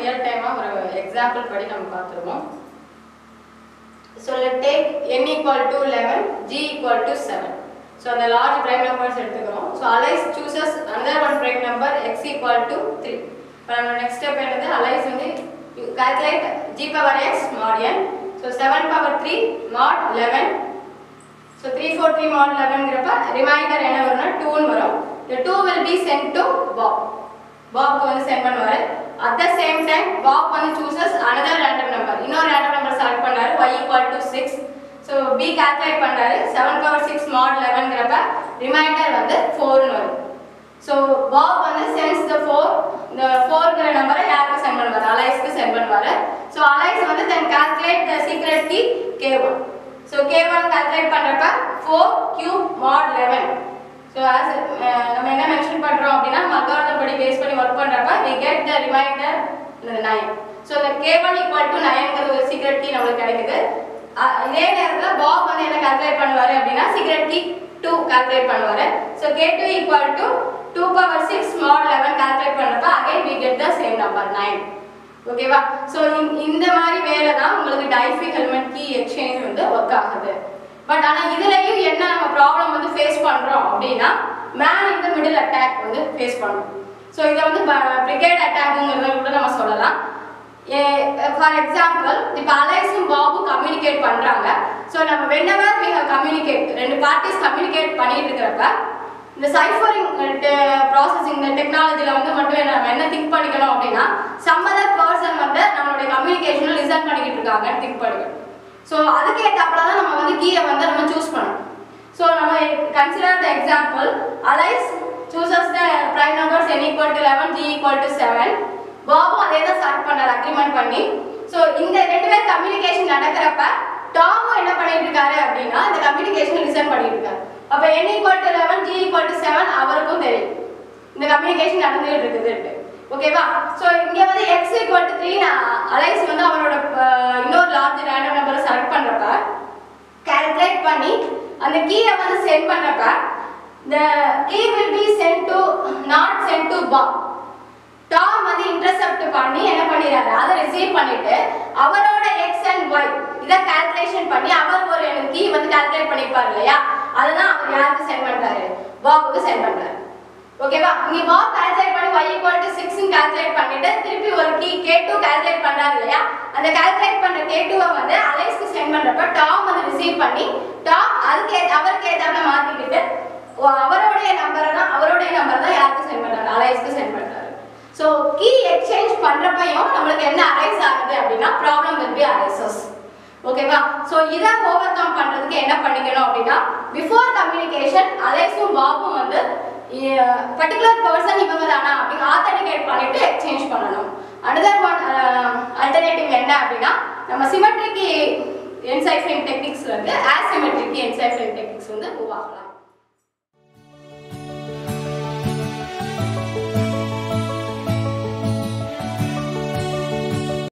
real டைமாக ஒரு example படி நம்ம பார்த்துருவோம் so let take n equal to 11 g equal to 7 so அந்த லார்ஜ் prime நம்பர்ஸ் எடுத்துக்கிறோம் so Alice chooses another one prime number x equal to 3 இப்போ நம்ம நெக்ஸ்ட் ஸ்டெப் என்னது அலைஸ் வந்து calculate g power x mod n so 7 power 3 mod 11 so three four three mod 11ங்கிறப்ப remainder என்ன வரும்னா டூன்னு வரும் the 2 will be sent to bob பாப்க்கு வந்து சென்ட் பண்ணுவாரு at the same time Bob வந்து சூசஸ் அனதர் ரேண்டம் நம்பர் இன்னொரு random number select பண்ணாரு y equal to six so B calculate பண்றாரு செவன் பவர் சிக்ஸ் மாட் லெவன்ங்கிறப்ப ரிமைண்டர் வந்து ஃபோர்னு வரும் ஸோ பாப் வந்து சென்ஸ் த ஃபோர் இந்த ஃபோர்ங்கிற நம்பரை யாருக்கு சென்ட் பண்ணுவார் அலைஸ்க்கு சென்ட் பண்ணுவார் ஸோ அலைஸ் வந்து then calculate the secret key K one so K one calculate பண்ணுறப்ப four cube mod eleven so as நம்ம என்ன மென்ஷன் பண்ணுறோம் அப்படின்னா மகாரதம் படி பேஸ் பண்ணி ஒர்க் பண்ணுறப்ப we get the remainder nine so இந்த கே ஒன் ஈக்குவல் டு நைன்கிற ஒரு சீக்ரெட் கீ நம்மளுக்கு கிடைக்குது அஹ் இதே நேரத்தில் பாப் வந்து என்ன கால்குலேட் பண்ணுவார் அப்படின்னா சீக்ரெட் கீ டூ கால்குலேட் பண்ணுவார் so K two equal to two power six mod eleven calculate பண்ணுறப்ப again we get the same number nine ஓகேவா ஸோ இந்த மாதிரி வேலை தான் உங்களுக்கு டைஃபி ஹெல்மெட் கீ எக்ஸ்சேஞ்ச் வந்து ஒர்க் ஆகுது பட் ஆனால் இதுலயும் என்ன நம்ம ப்ராப்ளம் வந்து ஃபேஸ் பண்ணுறோம் அப்படின்னா மேன் இந்த மிடில் அட்டாக் வந்து ஃபேஸ் பண்ணுறோம் ஸோ இதை வந்து பிரிகேட் அட்டாக்குங்கிறத கூட நம்ம சொல்லலாம் ஃபார் எக்ஸாம்பிள் இப்போ அலைஸும் பாபும் கம்யூனிகேட் பண்ணுறாங்க ஸோ நம்ம வென்னவர் வி ஹவ் கம்யூனிகேட் ரெண்டு பார்ட்டிஸ் கம்யூனிகேட் பண்ணிட்டு இருக்கிறப்ப இந்த சைஃபரிங் ப்ராசஸிங் இந்த டெக்னாலஜியில் வந்து மட்டும் என்ன- நம்ம என்ன திங்க் பண்ணிக்கணும் அப்படின்னா சம் அதர் பர்சன் வந்து நம்மளுடைய கம்யூனிகேஷனை லிசன் பண்ணிக்கிட்டு இருக்காங்கன்னு திங்க் பண்ணிக்கணும் ஸோ அதுக்கு ஏற்றாப்புல தான் நம்ம வந்து கீயை வந்து நம்ம சூஸ் பண்ணணும் ஸோ நம்ம consider the example Alice chooses the prime numbers n equal to 11 g equal to 7 பாபும் அதே தான் ஸ்டார்ட் பண்ணார் அக்ரிமெண்ட் பண்ணி ஸோ இந்த ரெண்டு பேர் கம்யூனிகேஷன் நடக்கிறப்ப டாமும் என்ன பண்ணிட்டு இருக்காரு அப்படின்னா இந்த கம்யூனிகேஷன் லிசன் பண்ணிட்டு இருக்காரு அப்போ n equal to 11 g equal to 7 அவருக்கும் தெரியும் இந்த கம்யூனிகேஷன் நடந்துகிட்டு இருக்குதுன்ட்டு ஓகேவா ஸோ இங்கே வந்து X equal to three Alice வந்து அவரோட அஹ், இன்னொரு லார்ஜ் ரேண்டம் நம்பரை செலக்ட் பண்ணுறப்ப கால்குலேட் பண்ணி அந்த கீயை வந்து சென்ட் பண்ணுறப்ப the key will be sent to not sent to bob Tom வந்து இன்டர்செப்ட் பண்ணி என்ன பண்ணிடுறாரு அதை ரிசீவ் பண்ணிட்டு அவரோட எக்ஸ் அண்ட் ஒய் இதை கால்குலேஷன் பண்ணி அவர் ஒரு கீ வந்து கால்குலேட் பண்ணிருப்பாரு இல்லையா அதுதான் அவர் யாருக்கு சென்ட் பண்றாரு பாபுக்கு சென்ட் பண்றாரு ஓகேவா நீ பாப் கால்குலேட் பண்ணி y equal to six calculate பண்ணிட்டு திருப்பி ஒரு கீ கே டூ கால்குலேட் பண்றாரு இல்லையா அந்த கால்குலேட் பண்ற கே டூவை வந்து அலைஸ்க்கு சென்ட் பண்றப்ப டாம் வந்து ரிசீவ் பண்ணி டாம் அதுக்கு ஏத்த- அவருக்கு ஏத்தாப்புல மாத்திக்கிட்டு ஓ, அவருடைய நம்பரை தான் அவருடைய நம்பர் தான் யாருக்கு சென்ட் பண்றாரு அலைஸ்க்கு சென்ட் பண்றாரு ஸோ கீ எக்ஸ்சேஞ்ச் பண்றப்பையும் நம்மளுக்கு என்ன அரைஸ் ஆகுது அப்படின்னா ப்ராப்ளம் will be arises ஓகேவா ஸோ இதை ஓவர் கம் பண்றதுக்கு என்ன பண்ணிக்கணும் அப்படின்னா பிஃபோர் கம்யூனிகேஷன் அலைஸும் பாபும் வந்து பர்டிகுலர் பர்சன் இவங்க தானா அப்படின்னு ஆத்தென்டிகேட் பண்ணிட்டு எக்ஸ்சேஞ்ச் பண்ணணும் அனதர் ஒன் அல்டர்னேட்டிவ் என்ன அப்படின்னா நம்ம சிமெட்ரிக்கு என்சைஃபரிங் டெக்னிக்ஸ் வந்து ஆசிமெட்ரிக்கு என்சைஃபரிங் டெக்னிக்ஸ் வந்து மூவ் ஆகலாம்